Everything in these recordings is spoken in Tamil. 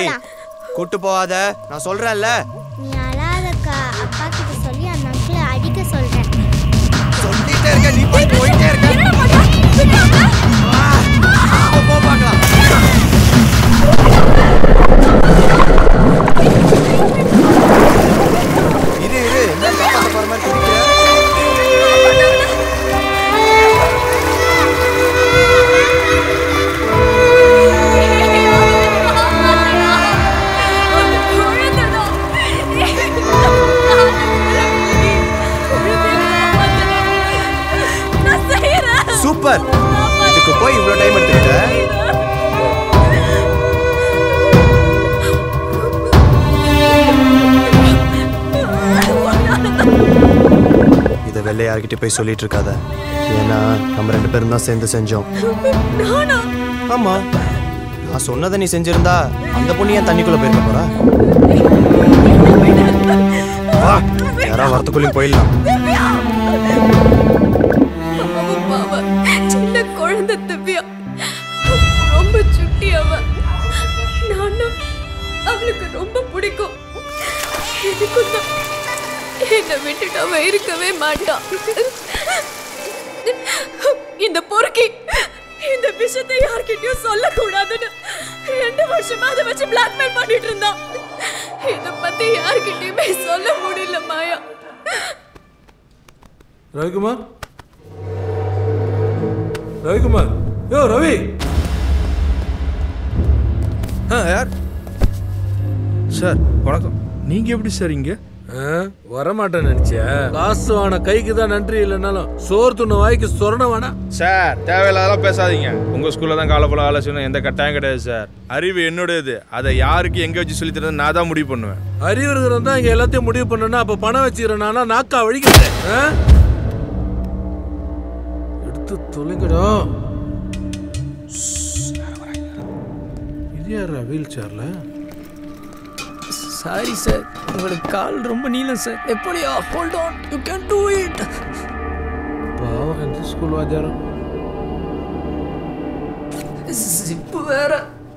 போலாம் கூட்டு போகாத நான் சொல்றேன்ல நீ அழாதக்கா அப்பா கிட்ட சொல்லி அந்த அங்கிளை அடிக்க சொல்றேன் சொல்லிட்டே இருக்க நீ போய் போயிட்டே இருக்க ஆ, அப்ப போ பார்க்கலாம் இரு இரு என்ன காப்பாத்த போற மாதிரி குதிக்கிற சூப்பர் இதுக்கு போய் இவ்வளவு டைம் எடுத்துக்கிட்ட இதை வெளில யார்கிட்ட போய் சொல்லிட்டு இருக்காத ஏன்னா நம்ம ரெண்டு பேரும் தான் சேர்ந்து செஞ்சோம் ஆமா நான் சொன்னதை நீ செஞ்சிருந்தா அந்த பொண்ணு ஏன் தண்ணிக்குள்ள போயிருக்க போறா வா யாரா வரத்துக்குள்ளேயும் போயிடலாம் சின்ன குழந்தை திவ்யா ரொம்ப சுட்டி அவ நானும் அவளுக்கு ரொம்ப பிடிக்கும் எனக்கும் தான் என்னை விட்டுட்டு அவ இருக்கவே மாட்டான் இந்த பொறுக்கி இந்த விஷயத்தை யார்கிட்டயும் சொல்லக்கூடாதுன்னு ரெண்டு வருஷமா அதை வச்சு பிளாக்மெயில் பண்ணிட்டு இருந்தான் இத பத்தி யார்கிட்டயுமே சொல்ல முடியல மாயா ரவிக்குமார் ரவிக்குமார் யோ ரவி யார் சார் வணக்கம் நீங்க எப்படி சார் இங்க வரமாட்டேன் நினைச்சியா காசு வான கைக்கு தான் நன்றி இல்லைனாலும் சோறு துண்ண வாய்க்கு சொரண வேணா சார் தேவையில்லாதெல்லாம் பேசாதீங்க உங்க ஸ்கூல்ல தான் காலை போல வேலை செய்யணும் எந்த கட்டாயம் கிடையாது சார் அறிவு என்னுடையது அதை யாருக்கு எங்க வச்சு சொல்லி தரது நான் தான் முடிவு பண்ணுவேன் அறிவு இருக்கிறவன் தான் இங்க எல்லாத்தையும் முடிவு பண்ணனா அப்ப பணம் வச்சுக்கிறேன் நாக்கா வழிக்கிறேன் ஆ? எடுத்து தொலைங்கடா இது யாரா வீல் சேர்ல சாரி சார் உங்களோட கால் ரொம்ப நீளம் சார் எப்படியா hold on you can do it பாவம் எந்த ஸ்கூல் வாத்தியாரம் ஜிப்பு வேற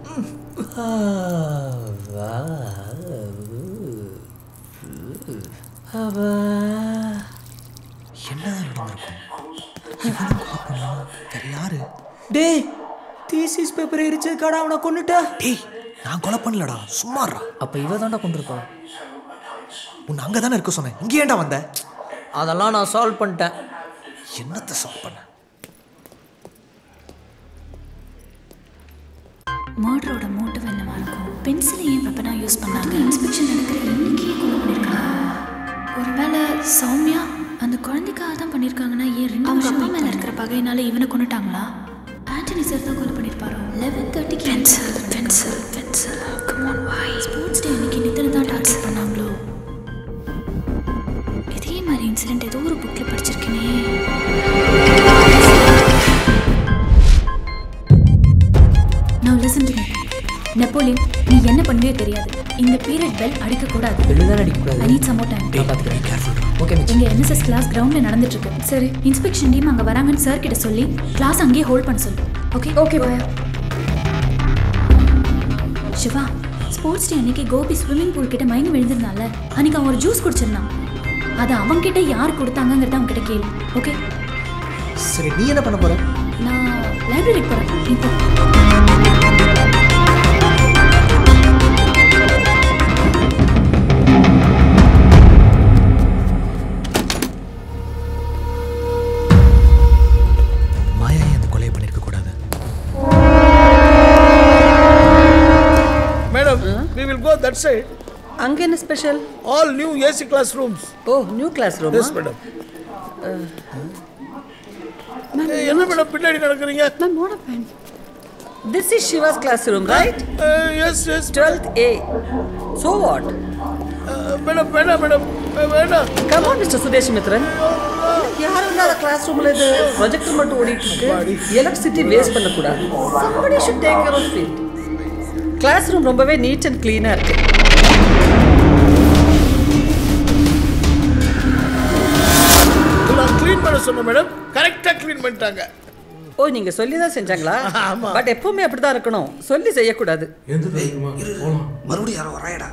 டேய் தீசிஸ் பேப்பர் எரிச்சதுக்காடா அவனை கொண்டுட்டா டேய் நான் கொலை பண்ணலடா சும்மாறா அப்ப இவ தான்டா கொண்டிருப்பா உன்னை அங்கே தானே இருக்க சொன்னேன் இங்கே ஏன்டா வந்த அதெல்லாம் நான் சால்வ் பண்ணிட்டேன் என்னத்தை சால்வ் பண்ண மர்டரோட மோட்டிவ் என்னவா இருக்கும் பென்சிலை ஏன் வெப்பனாக யூஸ் பண்ணாங்க இன்ஸ்பெக்ஷன் நடக்கிற இன்னைக்கே கொலை பண்ணியிருக்காங்க ஒருவேளை சௌமியா அந்த குழந்தைக்காக தான் பண்ணியிருக்காங்கன்னா ஏன் ரெண்டு வருஷமா மேலே இருக்கிற பகையினால இவனை கொண்டுட்டாங்களா ஆண்டனி சார் தான் கொலை பண்ணியிருப்பாரோ லெவன் தேர்ட்டிக்கு பென்சில் பென்சில் பென்சில் கமான் வாய் ஸ்போர்ட்ஸ் டே அன்னைக்கு நித்தனை தான் டார்கெட் பண்ணாங்களோ இதே மாதிரி இன்சிடென்ட் ஏதோ ஒரு புக்கில் படிச்சிருக்கேனே Now listen to me. Napoleon நீ என்ன பண்ணுவே தெரியாது இந்த பீரியட் பெல் அடிக்க கூடாது வெளிதான் அடிக்கக்கூடாது I need some more time நான் பார்த்துக்கிறேன் கேர்ஃபுல் ஓகே மிச்சம் இங்க என்எஸ்எஸ் கிளாஸ் கிரவுண்ட்ல நடந்துட்டு இருக்கு சரி இன்ஸ்பெக்ஷன் டீம் அங்க வராங்கன்னு சார் கிட்ட சொல்லி கிளாஸ் அங்கேயே ஹோல்ட் பண்ண சொல்லு ஓகே ஓகே பாயா சிவா ஸ்போர்ட்ஸ் டே அன்னைக்கு கோபி ஸ்விம்மிங் பூல் கிட்ட மயங்கி விழுந்திருந்தான்ல அன்னைக்கு அவன் ஒரு ஜூஸ் குடிச்சிருந்தான் அதை அவன்கிட்ட யார் கொடுத்தாங்கங்கிறத அவன் கிட்ட கேளு ஓகே சரி நீ என்ன பண்ண போற நான் லைப்ரரிக்கு போறேன் இப்போ மாயா ஏன் அந்த கொலையை பண்ணிருக்க கூடாது madam we will go that side அங்க என்ன ஸ்பெஷல் all new AC class rooms oh new class room yes madam ஏய், என்ன மேடம் பின்னாடி நடக்கிறீங்க ma'am what happen this is Siva's class room right yes yes 12th A so what madam வேணாம் மேடம் வேணாம் come on mister Sudesh Mithran யாரும் இல்லாத கிளாஸ் ரூம்ல இது ப்ரொஜெக்டர் மட்டும் ஓடிட்டு இருக்கு எலக்ட்ரிசிட்டி வேஸ்ட் பண்ண கூடாது somebody should take care of it class room ரொம்பவே நீட் அண்ட் க்ளீனா இருக்கு நான் க்ளீன் பண்ண சொன்னேன் மேடம் கரெக்டாக க்ளீன் பண்ணிட்டாங்க ஓ நீங்க சொல்லி தான் செஞ்சாங்களா பட் எப்பவுமே அப்படிதான் இருக்கணும் சொல்லி செய்யக்கூடாது மறுபடியும் யாரோ வராயடா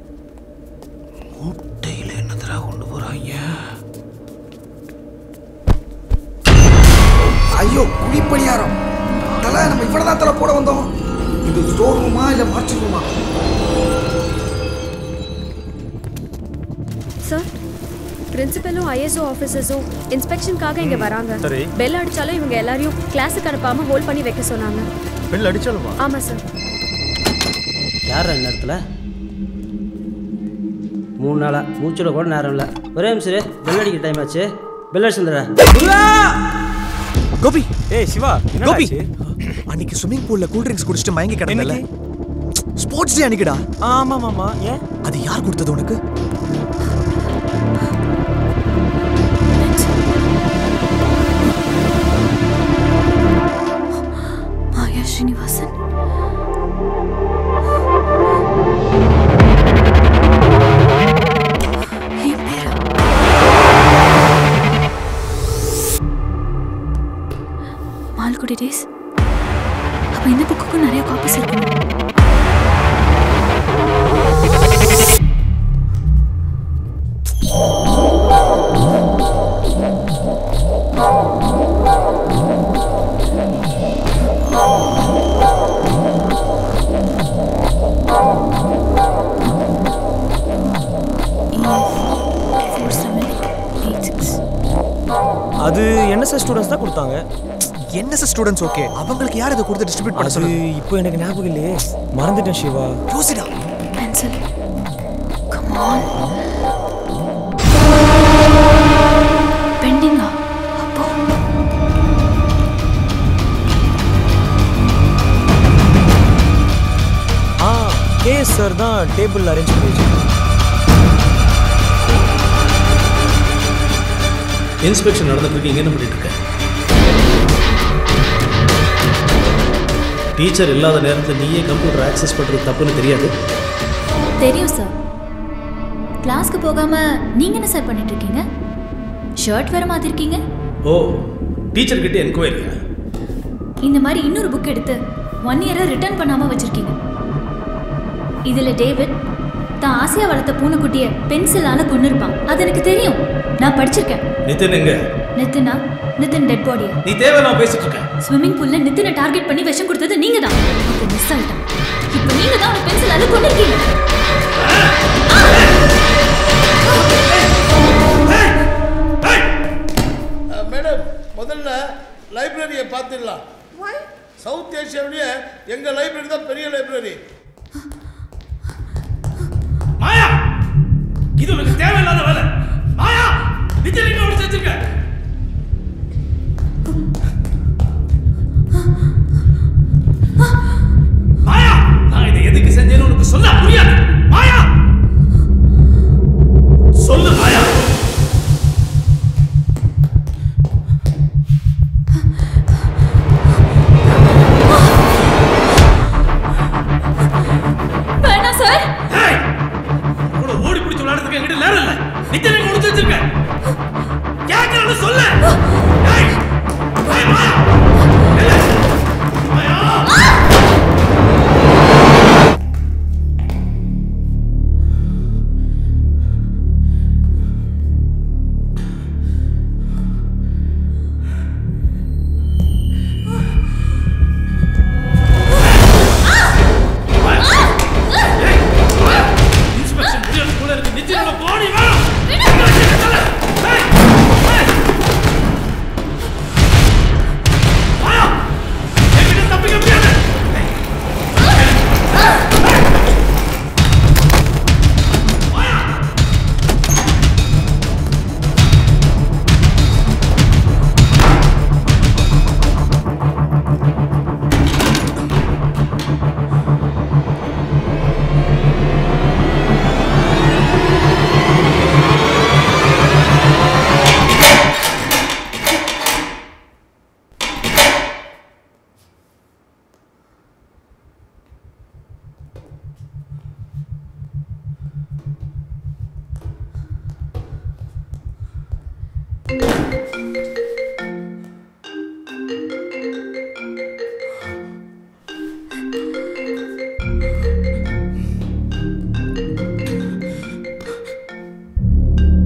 மூட்டையில் என்னத்தரா கொண்டு போறாங்க ஐயோ குழிப்பணியாரம் தலை நம்ம இவ்வளவுதான் தலை போட வந்தோம் இது ஸ்டோர் ரூமா இல்ல மார்ச் ரூமா சார் பிரின்சிபலும் ஐஎஸ்ஓ ஆஃபீஸர்ஸும் இன்ஸ்பெக்ஷனுக்காக இங்க வராங்க சரி. பெல் அடிச்சாலும் இவங்க எல்லாரையும் கிளாஸுக்கு அனுப்பாம ஹோல்ட் பண்ணி வைக்க சொன்னாங்க பெல் அடிச்சாலுமா ஆமா சார் யார் நேரத்தில் மூணு நாளா மூச்சில் கூட நேரம் இல்லை ஒரே நிமிஷம் பெல் அடிக்கிற டைம் ஆச்சு பெல் அடிச்சுந்துடா கோபி ஏய் சிவா கோபி அன்னைக்கு ஸ்விம்மிங் பூல்ல கூல் ட்ரிங்க்ஸ் குடிச்சிட்டு மயங்கி கிடந்தல ஸ்போர்ட்ஸ் டே அன்னைக்குடா ஆமா மாமா ஏன் அது யார் கொடுத்தது உனக்கு மாயா ஸ்ரீனிவாசன் என் பேரா மால்குடி டேஸ் அப்ப இந்த புக்குக்கும் நிறைய காப்பீஸ் இருக்கணும் ஃபோர் செவன் எயிட் சிக்ஸ் அது என்எஸ்எஸ் ஸ்டூடெண்ட்ஸ் தான் கொடுத்தாங்க என்எஸ்எஸ் ஸ்டூடெண்ட்ஸ் ஓகே அவங்களுக்கு யார் இதை கொடுத்து டிஸ்ட்ரிபியூட் பண்ண அது சொல்லு இப்போ எனக்கு ஞாபகம் இல்லையே மறந்துட்டேன் சிவா யோசிடா பென்சில் கமான் பெண்டிங்கா அப்போ ஆ கேஎஸ் சார் தான் டேபிள் அரேஞ்ச் பண்ணி வச்சிருக்காங்க இன்ஸ்பெக்ஷன் நடந்துட்டு இங்கே என்ன பண்ணிட்டு இருக்க டீச்சர் இல்லாத நேரத்தில் நீயே கம்ப்யூட்டர் ஆக்சஸ் பண்ணுறது தப்புன்னு தெரியாது தெரியும் சார் கிளாஸ்க்கு போகாம நீங்க என்ன சார் பண்ணிட்டு இருக்கீங்க ஷர்ட் வேற மாத்திருக்கீங்க ஓ டீச்சர் கிட்ட என்கொயரியா இந்த மாதிரி இன்னொரு புக் எடுத்து ஒன் இயரை ரிட்டர்ன் பண்ணாம வச்சிருக்கீங்க இதுல டேவிட் தான் ஆசையா வளர்த்த பூனைக்குட்டிய பென்சிலால கொண்டு இருப்பான் அது எனக்கு தெரியும் நான் படிச்சிருக்கேன் நிதின் எங்க நித்தினா நிதின் டெட் பாடியா நீ தேவையில்லாம பேசிட்டு இருக்க ஸ்விம்மிங் பூல்ல நித்தினை டார்கெட் பண்ணி விஷம் கொடுத்தது நீங்க தான் அப்ப மிஸ் ஆயிட்டான் இப்போ நீங்க தான் அவன் பென்சிலால கொண்டு இருக்கீங்க மேடம் முதல்ல லைப்ரரியை பார்த்துடலாம் சவுத் ஏஷியாவிலேயே எங்க லைப்ரரி தான் பெரிய லைப்ரரி மாயா இது உனக்கு